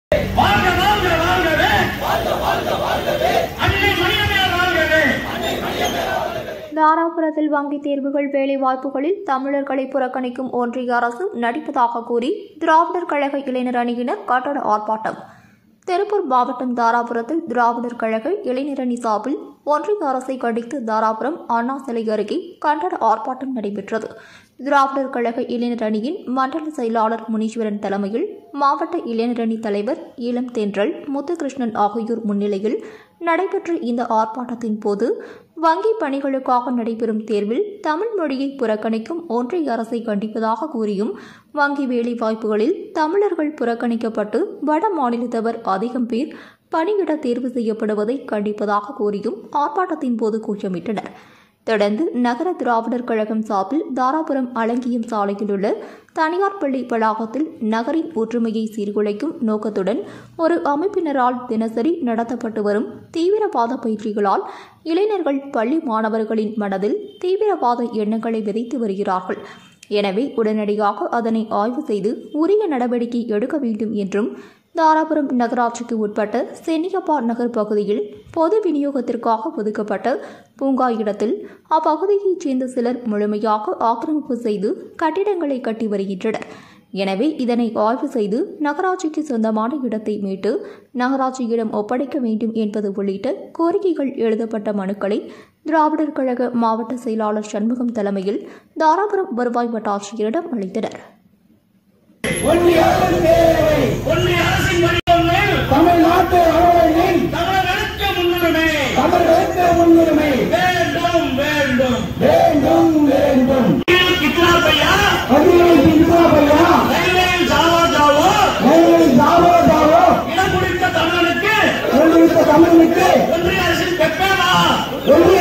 வாழ்க வாழ்க வாழ்கவே அன்னை மணியம்மையார் வாழ்கவே தாராபுரத்தில் வங்கித் தேர்வுகள் வேலை வாய்ப்புகளில் தமிழர்களை புறக்கணிக்கும் ஒன்றிய அரசு நடிப்பதாக கூறி திராவிடர் கழக இளைஞர் அணியினர் கட்டட ஆர்ப்பாட்டம் திருப்பூர் மாவட்டம் தாராபுரத்தில் திராவிடர் கழக இளைஞரணி சார்பில் ஒன்றிய அரசை கண்டித்து தாராபுரம் அண்ணா சிலை அருகே கண்டன ஆர்ப்பாட்டம் நடைபெற்றது திராவிடர் கழக இளைஞர் அணியின் மண்டல செயலாளர் முனீஸ்வரன் தலைமையில் மாவட்ட இளைஞரணி தலைவர் இளம் தென்றல் முத்துகிருஷ்ணன் ஆகியோர் முன்னிலையில் நடைபெற்ற இந்த ஆர்ப்பாட்டத்தின் போது வங்கி பணிகளுக்காக நடைபெறும் தேர்வில் தமிழ் மொழியை புறக்கணிக்கும் ஒன்றிய அரசை கண்டிப்பதாக கூறியும் வங்கி வேலை வாய்ப்புகளில் தமிழர்கள் புறக்கணிக்கப்பட்டு வட மாநிலத்தவர் அதிகம் பேர் பணியிட தேர்வு செய்யப்படுவதை கண்டிப்பதாக கூறியும் ஆர்ப்பாட்டத்தின் போது கோஷமிட்டனர் தொடர்ந்து நகர திராவிடர் கழகம் சார்பில் தாராபுரம் அலங்கியம் சாலையில் உள்ள தனியார் பள்ளி வளாகத்தில் நகரின் ஒற்றுமையை சீர்குலைக்கும் நோக்கத்துடன் ஒரு அமைப்பினரால் தினசரி நடத்தப்பட்டு வரும் தீவிரவாத பயிற்சிகளால் இளைஞர்கள் பள்ளி மாணவர்களின் மனதில் தீவிரவாத எண்ணங்களை விதைத்து வருகிறார்கள் எனவே உடனடியாக அதனை ஆய்வு செய்து உரிய நடவடிக்கை எடுக்க வேண்டும் என்றும் தாராபுரம் நகராட்சிக்கு உட்பட்ட சென்னியப்பா நகர் பகுதியில் பொது விநியோகத்திற்காக ஒதுக்கப்பட்ட பூங்கா இடத்தில் அப்பகுதியைச் சேர்ந்த சிலர் முழுமையாக ஆக்கிரமிப்பு செய்து கட்டிடங்களை கட்டி வருகின்றனர் எனவே இதனை ஆய்வு செய்து நகராட்சிக்கு சொந்தமான இடத்தை மீட்டு நகராட்சியிடம் ஒப்படைக்க வேண்டும் என்பது உள்ளிட்ட கோரிக்கைகள் எழுதப்பட்ட மனுக்களை திராவிடர் கழக மாவட்ட செயலாளர் சண்முகம் தலைமையில் தாராபுரம் வருவாய் வட்டாட்சியரிடம் அளித்தனர் ஒன்றிய அரசின் வடிவங்கள் தமிழ்நாட்டு அரவணையின் தமிழர்களுக்கு முன்னுரிமை தமிழர்களுக்கு முன்னுரிமை வேண்டும் வேண்டும் வேண்டும் வேண்டும் கிட்னா பையா பதினை பின்சாபையா ரயில்வேயில் ஜாவோ ஜாவோ நேரில் ஜாவோ ஜாவோ இடம் பிடித்த தமிழனுக்கு தொழில்நுட்ப தமிழுக்கு ஒன்றிய அரசின் பெப்பேவா ஒன்றிய